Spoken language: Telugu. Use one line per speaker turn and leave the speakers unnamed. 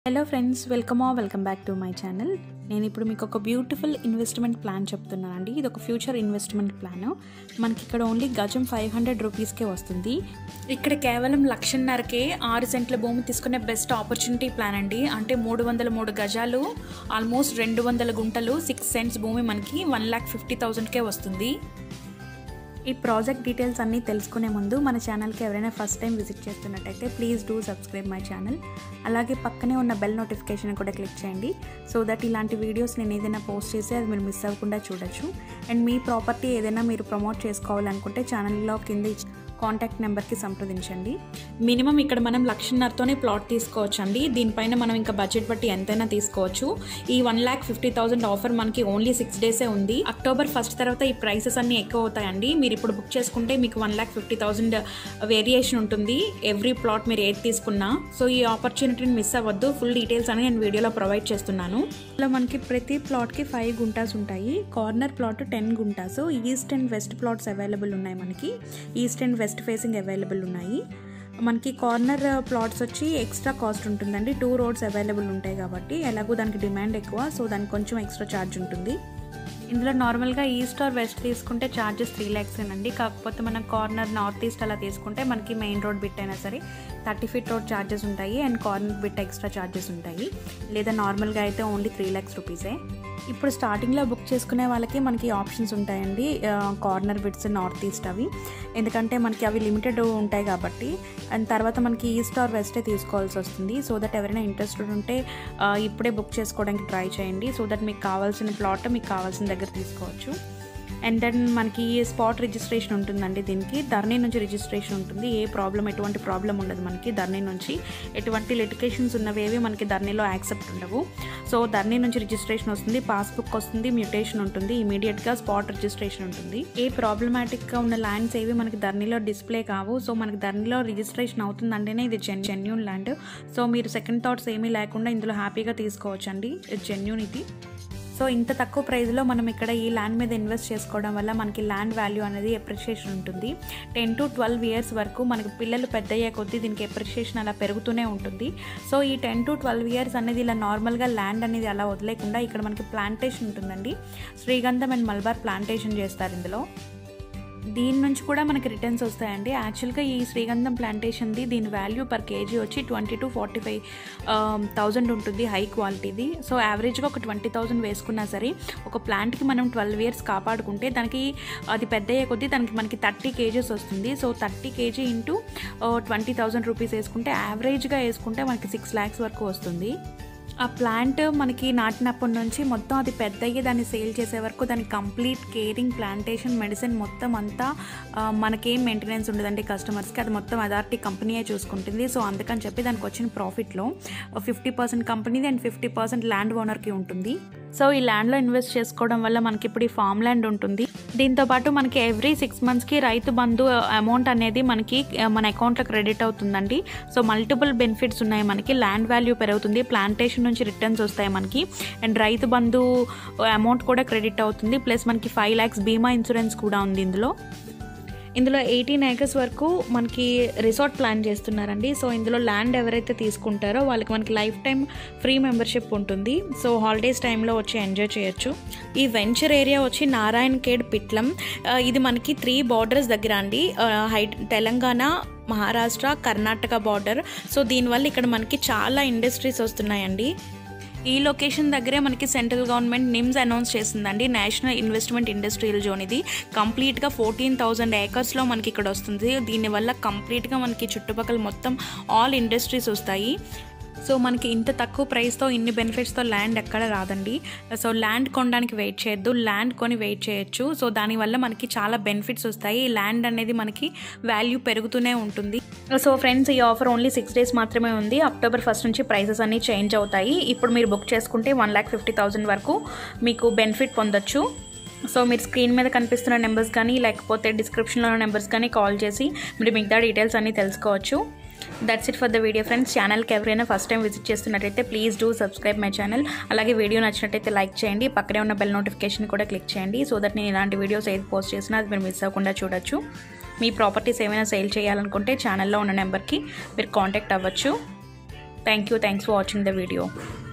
hello friends welcome or welcome back to my channel నేను ఇప్పుడు మీకు ఒక బ్యూటిఫుల్ ఇన్వెస్ట్మెంట్ ప్లాన్ చెప్తున్నానండి ఇది ఒక ఫ్యూచర్ ఇన్వెస్ట్మెంట్ ప్లాన్ మనకి ఇక్కడ ఓన్లీ గజం ఫైవ్ హండ్రెడ్ రూపీస్కే వస్తుంది ఇక్కడ కేవలం లక్షన్నరకే ఆరు సెంట్ల భూమి తీసుకునే బెస్ట్ ఆపర్చునిటీ ప్లాన్ అండి అంటే మూడు వందల మూడు గజాలు ఆల్మోస్ట్ రెండు వందల గుంటలు సిక్స్ సెంట్స్ భూమి మనకి వన్ ల్యాక్ ఫిఫ్టీ థౌజండ్కే వస్తుంది ఈ ప్రాజెక్ట్ డీటెయిల్స్ అన్నీ తెలుసుకునే ముందు మన ఛానల్కి ఎవరైనా ఫస్ట్ టైం విజిట్ చేస్తున్నట్టయితే please do subscribe my channel అలాగే పక్కనే ఉన్న బెల్ నోటిఫికేషన్ కూడా క్లిక్ చేయండి సో దట్ ఇలాంటి వీడియోస్ నేను ఏదైనా పోస్ట్ చేసి అది మీరు మిస్ అవ్వకుండా చూడొచ్చు అండ్ మీ ప్రాపర్టీ ఏదైనా మీరు ప్రమోట్ చేసుకోవాలనుకుంటే ఛానల్లో కింద కాంటాక్ట్ నెంబర్కి సంప్రదించండి మినిమం ఇక్కడ మనం లక్షన్నరతోనే ప్లాట్ తీసుకోవచ్చు అండి దీనిపైన మనం ఇంకా బడ్జెట్ బట్టి ఎంతైనా తీసుకోవచ్చు ఈ one lakh fifty thousand offer మనకి ఓన్లీ సిక్స్ డేసే ఉంది అక్టోబర్ ఫస్ట్ తర్వాత ఈ ప్రైసెస్ అన్నీ ఎక్కువ అవుతాయండి మీరు ఇప్పుడు బుక్ చేసుకుంటే మీకు one lakh fifty thousand variation ఉంటుంది ఎవ్రీ ప్లాట్ మీరు ఏది తీసుకున్నా సో ఈ ఆపర్చునిటీని మిస్ అవ్వద్దు ఫుల్ డీటెయిల్స్ అని నేను వీడియోలో ప్రొవైడ్ చేస్తున్నాను ఇలా మనకి ప్రతి ప్లాట్కి ఫైవ్ గుంటాస్ ఉంటాయి corner plot ten guntas east and west plots available ఉన్నాయి మనకి east and west facing available ఉన్నాయి మనకి కార్నర్ ప్లాట్స్ వచ్చి ఎక్స్ట్రా కాస్ట్ ఉంటుందండి టూ రోడ్స్ అవైలబుల్ ఉంటాయి కాబట్టి ఎలాగో దానికి డిమాండ్ ఎక్కువ సో దానికి కొంచెం ఎక్స్ట్రా ఛార్జ్ ఉంటుంది ఇందులో నార్మల్గా ఈస్ట్ ఆర్ వెస్ట్ తీసుకుంటే ఛార్జెస్ త్రీ ల్యాక్స్ అండి కాకపోతే మనం కార్నర్ నార్త్ ఈస్ట్ అలా తీసుకుంటే మనకి మెయిన్ రోడ్ బిట్ అయినా సరే థర్టీ ఫీట్ రోడ్ ఛార్జెస్ ఉంటాయి and corner bit extra charges ఉంటాయి లేదా నార్మల్గా అయితే ఓన్లీ త్రీ ల్యాక్స్ రూపీసే ఇప్పుడు స్టార్టింగ్లో బుక్ చేసుకునే వాళ్ళకి మనకి ఆప్షన్స్ ఉంటాయండి కార్నర్ బిట్స్ నార్త్ ఈస్ట్ అవి ఎందుకంటే మనకి అవి లిమిటెడ్ ఉంటాయి కాబట్టి అండ్ తర్వాత మనకి ఈస్ట్ ఆర్ వెస్టే తీసుకోవాల్సి వస్తుంది సో దట్ ఎవరైనా ఇంట్రెస్టెడ్ ఉంటే ఇప్పుడే బుక్ చేసుకోవడానికి ట్రై చేయండి సో దట్ మీకు కావాల్సిన ప్లాట్ మీకు కావాల్సిన దగ్గర తీసుకోవచ్చు అండ్ దెన్ మనకి స్పాట్ రిజిస్ట్రేషన్ ఉంటుందండి దీనికి ధర్నీ నుంచి రిజిస్ట్రేషన్ ఉంటుంది ఏ ప్రాబ్లం ఎటువంటి ప్రాబ్లం ఉండదు మనకి ధర్నీ నుంచి ఎటువంటి లిటికేషన్స్ ఉన్నవేవి మనకి ధర్నీలో యాక్సెప్ట్ ఉండవు సో ధర్నీ నుంచి రిజిస్ట్రేషన్ వస్తుంది పాస్బుక్ వస్తుంది మ్యూటేషన్ ఉంటుంది ఇమీడియట్గా స్పాట్ రిజిస్ట్రేషన్ ఉంటుంది ఏ ప్రాబ్లమాటిక్గా ఉన్న ల్యాండ్స్ ఏవి మనకి ధర్నీలో డిస్ప్లే కావు సో మనకి ధర్నీలో రిజిస్ట్రేషన్ అవుతుందంటేనే ఇది జెన్ జెన్యున్ ల్యాండ్ సో మీరు సెకండ్ థాట్స్ ఏమీ లేకుండా ఇందులో హ్యాపీగా తీసుకోవచ్చండి జెన్యున్ ఇది సో ఇంత తక్కువ ప్రైస్లో మనం ఇక్కడ ఈ ల్యాండ్ మీద ఇన్వెస్ట్ చేసుకోవడం వల్ల మనకి ల్యాండ్ వాల్యూ అనేది ఎప్రిషియేషన్ ఉంటుంది టెన్ టు ట్వెల్వ్ ఇయర్స్ వరకు మనకి పిల్లలు పెద్ద అయ్యే కొద్దీ దీనికి ఎప్రిషియేషన్ అలా పెరుగుతూనే ఉంటుంది సో ఈ టెన్ టు ట్వెల్వ్ ఇయర్స్ అనేది ఇలా నార్మల్గా ల్యాండ్ అనేది అలా వదిలేకుండా ఇక్కడ మనకి ప్లాంటేషన్ ఉంటుందండి శ్రీగంధం అండ్ మల్బార్ ప్లాంటేషన్ చేస్తారు ఇందులో దీని నుంచి కూడా మనకి రిటర్న్స్ వస్తాయండి యాక్చువల్గా ఈ శ్రీగంధం ప్లాంటేషన్ది దీని వాల్యూ పర్ కేజీ వచ్చి twenty to forty five thousand ఉంటుంది హై క్వాలిటీది సో యావరేజ్గా ఒక ట్వంటీ థౌజండ్ వేసుకున్నా సరే ఒక ప్లాంట్కి మనం ట్వెల్వ్ ఇయర్స్ కాపాడుకుంటే దానికి అది పెద్ద అయ్యే కొద్దీ దానికి మనకి థర్టీ కేజెస్ వస్తుంది so thirty kg into twenty thousand rupees వేసుకుంటే యావరేజ్గా వేసుకుంటే మనకి సిక్స్ ల్యాక్స్ వరకు వస్తుంది ఆ ప్లాంట్ మనకి నాటినప్పటి నుంచి మొత్తం అది పెద్ద అయ్యి దాన్ని సేల్ చేసే వరకు దాని కంప్లీట్ కేరింగ్ ప్లాంటేషన్ మెడిసిన్ మొత్తం అంతా మనకేం మెయింటెనెన్స్ ఉండదండి కస్టమర్స్కి అది మొత్తం అథారిటీ కంపెనీయే చూసుకుంటుంది సో అందుకని చెప్పి దానికి వచ్చిన ప్రాఫిట్లో ఫిఫ్టీ పర్సెంట్ కంపెనీది అండ్ ఫిఫ్టీ పర్సెంట్ ల్యాండ్ ఓనర్కి ఉంటుంది సో ఈ ల్యాండ్లో ఇన్వెస్ట్ చేసుకోవడం వల్ల మనకి ఇప్పుడు ఈ ఫామ్ ల్యాండ్ ఉంటుంది దీంతోపాటు మనకి ఎవ్రీ సిక్స్ మంత్స్కి రైతు బంధు అమౌంట్ అనేది మనకి మన అకౌంట్లో క్రెడిట్ అవుతుందండి సో మల్టిపుల్ బెనిఫిట్స్ ఉన్నాయి మనకి ల్యాండ్ వాల్యూ పెరుగుతుంది ప్లాంటేషన్ నుంచి రిటర్న్స్ వస్తాయి మనకి అండ్ రైతు బంధు అమౌంట్ కూడా క్రెడిట్ అవుతుంది ప్లస్ మనకి ఫైవ్ ల్యాక్స్ బీమా ఇన్సూరెన్స్ కూడా ఉంది ఇందులో ఇందులో ఎయిటీన్ ఏకర్స్ వరకు మనకి రిసార్ట్ ప్లాన్ చేస్తున్నారండి సో ఇందులో ల్యాండ్ ఎవరైతే తీసుకుంటారో వాళ్ళకి మనకి లైఫ్ టైం ఫ్రీ మెంబర్షిప్ ఉంటుంది సో హాలిడేస్ టైంలో వచ్చి ఎంజాయ్ చేయొచ్చు ఈ వెంచర్ ఏరియా వచ్చి నారాయణ్ ఖేడ్ పిట్లం ఇది మనకి త్రీ బార్డర్స్ దగ్గర అండి హై తెలంగాణ మహారాష్ట్ర కర్ణాటక బార్డర్ సో దీనివల్ల ఇక్కడ మనకి చాలా ఇండస్ట్రీస్ వస్తున్నాయండి ఈ లొకేషన్ దగ్గరే మనకి సెంట్రల్ గవర్నమెంట్ నిమ్స్ అనౌన్స్ చేసిందండి నేషనల్ ఇన్వెస్ట్మెంట్ ఇండస్ట్రియల్ జోన్ ఇది కంప్లీట్గా ఫోర్టీన్ థౌజండ్ ఏకర్స్లో మనకి ఇక్కడ వస్తుంది దీనివల్ల కంప్లీట్గా మనకి చుట్టుపక్కల మొత్తం ఆల్ ఇండస్ట్రీస్ వస్తాయి సో మనకి ఇంత తక్కువ ప్రైస్తో ఇన్ని బెనిఫిట్స్తో ల్యాండ్ ఎక్కడ రాదండి సో ల్యాండ్ కొనడానికి వెయిట్ చేయొద్దు ల్యాండ్ కొని వెయిట్ చేయొచ్చు సో దానివల్ల మనకి చాలా బెనిఫిట్స్ వస్తాయి ల్యాండ్ అనేది మనకి వాల్యూ పెరుగుతూనే ఉంటుంది సో ఫ్రెండ్స్ ఈ ఆఫర్ ఓన్లీ సిక్స్ డేస్ మాత్రమే ఉంది అక్టోబర్ ఫస్ట్ నుంచి ప్రైసెస్ అన్నీ చేంజ్ అవుతాయి ఇప్పుడు మీరు బుక్ చేసుకుంటే వన్ ల్యాక్ ఫిఫ్టీ థౌసండ్ వరకు మీకు బెనిఫిట్ పొందొచ్చు సో మీరు స్క్రీన్ మీద కనిపిస్తున్న నెంబర్స్ కానీ లేకపోతే డిస్క్రిప్షన్లో ఉన్న నెంబర్స్ కానీ కాల్ చేసి మీరు మిగతా డీటెయిల్స్ అన్నీ తెలుసుకోవచ్చు that's it for the video friends ఛానల్కి ఎవరైనా ఫస్ట్ టైం విజిట్ చేస్తున్నట్టయితే please do subscribe my channel అలాగే వీడియో నచ్చినట్టయితే లైక్ చేయండి పక్కనే ఉన్న బెల్ నోటిఫికేషన్ కూడా క్లిక్ చేయండి సో దట్ నేను ఇలాంటి వీడియోస్ ఏది పోస్ట్ చేసినా అది మీరు మిస్ అవ్వకుండా చూడొచ్చు మీ ప్రాపర్టీస్ ఏమైనా సేల్ చేయాలనుకుంటే ఛానల్లో ఉన్న నెంబర్కి మీరు కాంటాక్ట్ అవ్వచ్చు thank you thanks for watching the video